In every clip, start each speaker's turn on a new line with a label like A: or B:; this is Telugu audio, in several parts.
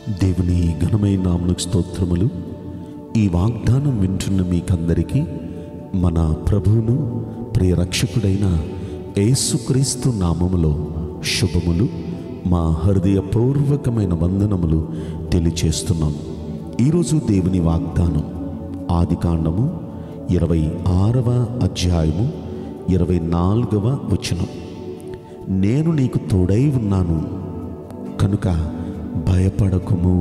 A: దేవుని ఘనమైన నామకు స్తోత్రములు ఈ వాగ్దానం వింటున్న మీకందరికీ మన ప్రభువును ప్రియ రక్షకుడైన యేసుక్రీస్తు నామములో శుభములు మా హృదయపూర్వకమైన వందనములు తెలియచేస్తున్నాం ఈరోజు దేవుని వాగ్దానం ఆదికాండము ఇరవై ఆరవ అధ్యాయము ఇరవై నాలుగవ వచనం నేను నీకు తోడై ఉన్నాను కనుక భయపడకుము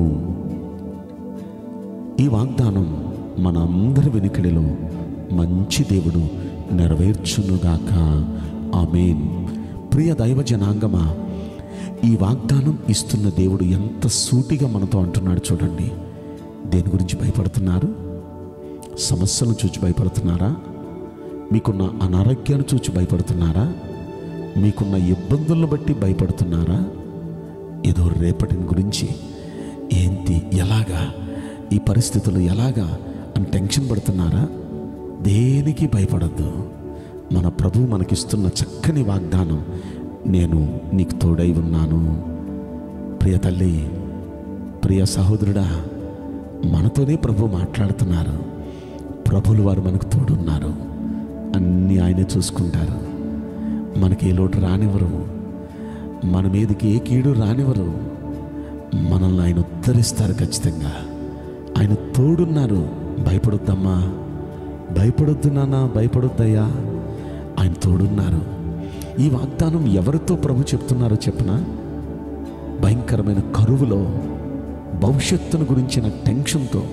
A: ఈ వాగ్దానం మన అందరి వెనుకడిలో మంచి దేవుడు నెరవేర్చునుగాక ఆమెన్ ప్రియ దైవ జనాంగమా ఈ వాగ్దానం ఇస్తున్న దేవుడు ఎంత సూటిగా మనతో అంటున్నాడు చూడండి దేని గురించి భయపడుతున్నారు సమస్యలను చూచి భయపడుతున్నారా మీకున్న అనారోగ్యాన్ని చూచి భయపడుతున్నారా మీకున్న ఇబ్బందులను బట్టి భయపడుతున్నారా ఏదో రేపటిని గురించి ఏంటి ఎలాగా ఈ పరిస్థితులు ఎలాగా అని టెన్షన్ పడుతున్నారా దేనికి భయపడద్దు మన ప్రభు మనకిస్తున్న చక్కని వాగ్దానం నేను నీకు తోడై ఉన్నాను ప్రియ తల్లి ప్రియ సహోదరుడా మనతోనే ప్రభు మాట్లాడుతున్నారు ప్రభులు వారు మనకు తోడున్నారు అన్నీ ఆయనే చూసుకుంటారు మనకి ఏ లోటు రానివ్వరు మన మీదకి ఏ కీడు రానివ్వరు మనల్ని ఆయన ఉద్ధరిస్తారు ఖచ్చితంగా ఆయన తోడున్నారు భయపడొద్దమ్మా భయపడొద్దు నాన్న భయపడొద్దయ్యా ఆయన తోడున్నారు ఈ వాగ్దానం ఎవరితో ప్రభు చెప్తున్నారో చెప్పనా భయంకరమైన కరువులో భవిష్యత్తును గురించిన టెన్షన్తో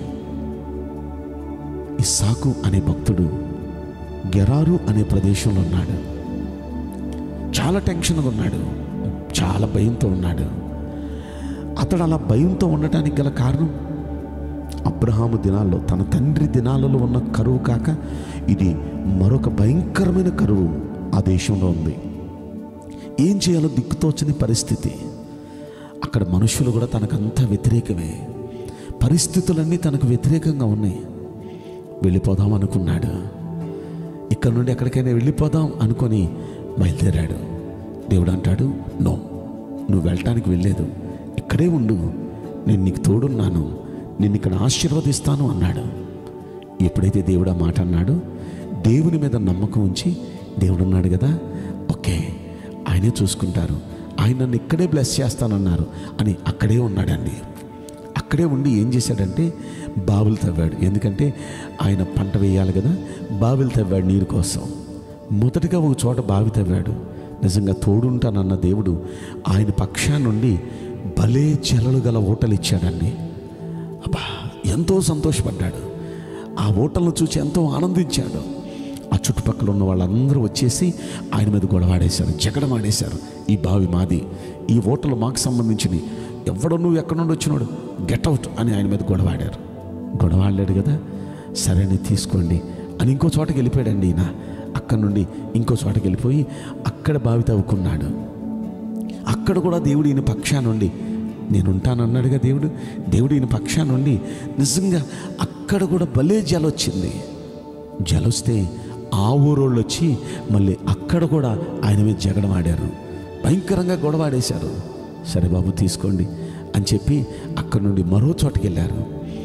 A: ఇస్సాకు అనే భక్తుడు గెరారు అనే ప్రదేశంలో ఉన్నాడు చాలా టెన్షన్గా ఉన్నాడు చాలా భయంతో ఉన్నాడు అతడు అలా భయంతో ఉండటానికి గల కారణం అబ్రహాము దినాల్లో తన తండ్రి దినాలలో ఉన్న కరువు కాక ఇది మరొక భయంకరమైన కరువు ఆ దేశంలో ఉంది ఏం చేయాలో దిక్కుతోచని పరిస్థితి అక్కడ మనుషులు కూడా తనకంతా వ్యతిరేకమే పరిస్థితులన్నీ తనకు వ్యతిరేకంగా ఉన్నాయి వెళ్ళిపోదాం అనుకున్నాడు ఇక్కడ నుండి ఎక్కడికైనా వెళ్ళిపోదాం అనుకొని బయలుదేరాడు దేవుడు అంటాడు నో నువ్వు వెళ్ళటానికి వెళ్ళలేదు ఇక్కడే ఉండు నేను నీకు తోడున్నాను నిన్ను ఇక్కడ ఆశీర్వదిస్తాను అన్నాడు ఎప్పుడైతే దేవుడు ఆ మాట అన్నాడు దేవుని మీద నమ్మకం ఉంచి దేవుడు అన్నాడు కదా ఓకే ఆయనే చూసుకుంటారు ఆయన నన్ను ఇక్కడే బ్లెస్ చేస్తానన్నారు అని అక్కడే ఉన్నాడండి అక్కడే ఉండి ఏం చేశాడంటే బావులు తవ్వాడు ఎందుకంటే ఆయన పంట వేయాలి కదా బావిలు తవ్వాడు నీరు కోసం మొదటిగా ఒక చోట బావి తవ్వాడు నిజంగా తోడుంటానన్న దేవుడు ఆయన పక్షా నుండి భలే చెలలు గల ఓటలు ఇచ్చాడండి అబ్బా ఎంతో సంతోషపడ్డాడు ఆ ఓటలను చూసి ఎంతో ఆనందించాడు ఆ చుట్టుపక్కల ఉన్న వాళ్ళందరూ వచ్చేసి ఆయన మీద గొడవాడేశారు జగడమాడేశారు ఈ బావి మాది ఈ ఓటలు మాకు సంబంధించినవి ఎవడో నువ్వు ఎక్కడి నుండి వచ్చినాడు గెట్ అవుట్ అని ఆయన మీద గొడవాడారు గొడవాడలేడు కదా సరే అని తీసుకోండి అని ఇంకో చోటకి వెళ్ళిపోయాడండి ఈయన అక్కడి నుండి ఇంకో చోటకి వెళ్ళిపోయి అక్కడ బావి తవ్వుకున్నాడు అక్కడ కూడా దేవుడు ఈయన పక్షా నుండి నేను ఉంటానన్నాడుగా దేవుడు దేవుడు ఈయన పక్షా నుండి నిజంగా అక్కడ కూడా భలే జలొచ్చింది జలొస్తే ఆ ఊరోళ్ళు వచ్చి మళ్ళీ అక్కడ కూడా ఆయన మీద జగడం ఆడారు భయంకరంగా గొడవాడేశారు సరే బాబు తీసుకోండి అని చెప్పి అక్కడ నుండి మరో చోటకి వెళ్ళారు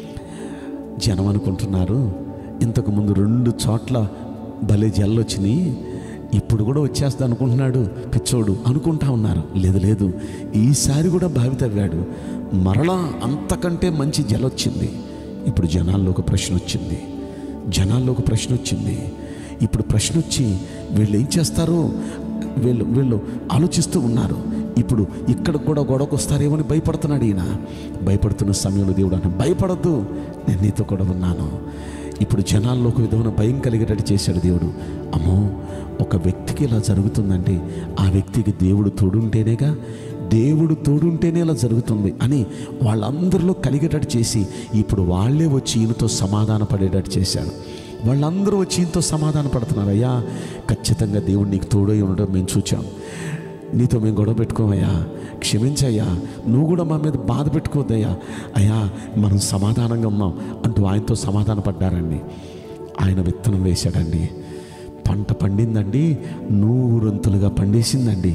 A: జనం అనుకుంటున్నారు ఇంతకు ముందు రెండు చోట్ల భలే జల్లొచ్చినాయి ఇప్పుడు కూడా వచ్చేస్తా అనుకుంటున్నాడు పిచ్చోడు అనుకుంటా ఉన్నారు లేదు లేదు ఈసారి కూడా బావి తవ్వాడు మరలా అంతకంటే మంచి జలొచ్చింది ఇప్పుడు జనాల్లో ఒక ప్రశ్న వచ్చింది జనాల్లో ఒక ప్రశ్న వచ్చింది ఇప్పుడు ప్రశ్న వచ్చి వీళ్ళు ఏం చేస్తారు వీళ్ళు వీళ్ళు ఆలోచిస్తూ ఉన్నారు ఇప్పుడు ఇక్కడ కూడా గొడవకు వస్తారేమో అని భయపడుతున్నాడు ఈయన భయపడుతున్న సమయంలో దేవుడు అంటే భయపడద్దు నేను నీతో కూడా ఉన్నాను ఇప్పుడు జనాల్లో ఒక విధమైన భయం కలిగేటట్టు చేశాడు దేవుడు అమ్మో ఒక వ్యక్తికి ఇలా జరుగుతుందంటే ఆ వ్యక్తికి దేవుడు తోడుంటేనేగా దేవుడు తోడుంటేనే ఇలా జరుగుతుంది అని వాళ్ళందరిలో కలిగేటట్టు చేసి ఇప్పుడు వాళ్ళే వచ్చి ఈయనతో సమాధాన పడేటట్టు చేశారు వాళ్ళందరూ వచ్చి ఈయనతో సమాధాన పడుతున్నారు అయ్యా ఖచ్చితంగా దేవుడు నీకు తోడై ఉండడం మేము చూచాం నీతో మేము గొడవ పెట్టుకోమయ్యా క్షమించయ్యా నువ్వు కూడా మా మీద బాధ పెట్టుకోవద్దయ్యా అయ్యా మనం సమాధానంగా ఉన్నాం అంటూ ఆయనతో సమాధాన పడ్డారండి ఆయన విత్తనం వేశాడండి పంట పండిందండి నూరంతులుగా పండేసిందండి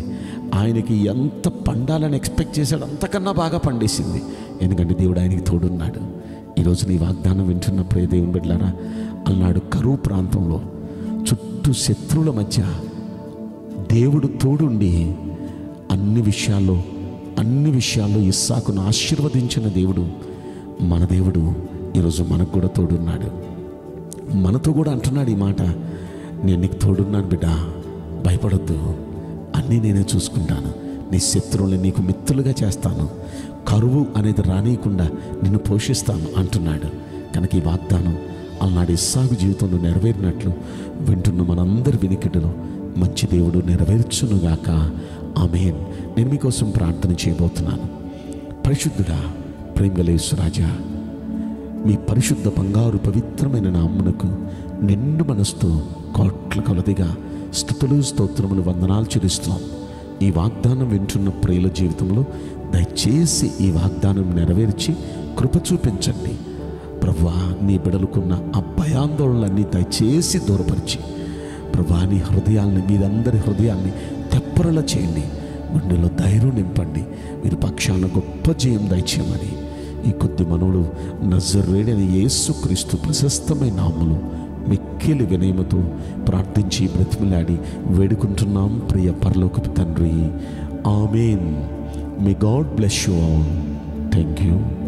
A: ఆయనకి ఎంత పండాలని ఎక్స్పెక్ట్ చేశాడు అంతకన్నా బాగా పండేసింది ఎందుకంటే దేవుడు ఆయనకి తోడున్నాడు ఈరోజు నీ వాగ్దానం వింటున్న ప్రియ దేవుని బిడ్డలారా అన్నాడు కరువు ప్రాంతంలో చుట్టూ శత్రువుల మధ్య దేవుడు తోడుండి అన్ని విషయాల్లో అన్ని విషయాల్లో ఇస్సాకును ఆశీర్వదించిన దేవుడు మన దేవుడు ఈరోజు మనకు కూడా తోడున్నాడు మనతో కూడా అంటున్నాడు ఈ మాట నేను నీకు తోడున్నాను బిడ్డ భయపడొద్దు అన్నీ నేనే చూసుకుంటాను నీ శత్రువుల్ని నీకు మిత్రులుగా చేస్తాను కరువు అనేది రానియకుండా నిన్ను పోషిస్తాను అంటున్నాడు కనుక ఈ వాగ్దానం అలనాడు ఇస్సాగు జీవితంలో నెరవేరినట్లు వింటున్న మనందరి వినికిడిలో మంచి దేవుడు నెరవేర్చునుగాక ఆమెన్ నేను మీకోసం ప్రార్థన చేయబోతున్నాను పరిశుద్ధుడా ప్రేమలేశ్వరాజా మీ పరిశుద్ధ బంగారు పవిత్రమైన నామ్మునకు నిండు మనస్తో కోట్ల కొలదిగా స్థుతులు స్తోత్రములు వందనాలు చెల్లిస్తున్నాం ఈ వాగ్దానం వింటున్న ప్రియుల జీవితంలో దయచేసి ఈ వాగ్దానం నెరవేర్చి కృప చూపించండి ప్రభువా నీ బిడలుకున్న ఆ భయాందోళనలన్నీ దయచేసి దూరపరిచి ప్రభా నీ హృదయాల్ని మీరందరి హృదయాల్ని తెప్పరల చేయండి గుండెలో ధైర్యం నింపండి మీరు పక్షాన గొప్ప జయం దయచేయమని ఈ కొద్ది మనవుడు నజరేడని యేసుక్రీస్తు ప్రశస్తమైన నామలు మిక్కిలి వినయమతో ప్రార్థించి బ్రతిమలాడి వేడుకుంటున్నాం ప్రియ పరలోకపు తండ్రి amen may God bless you all thank you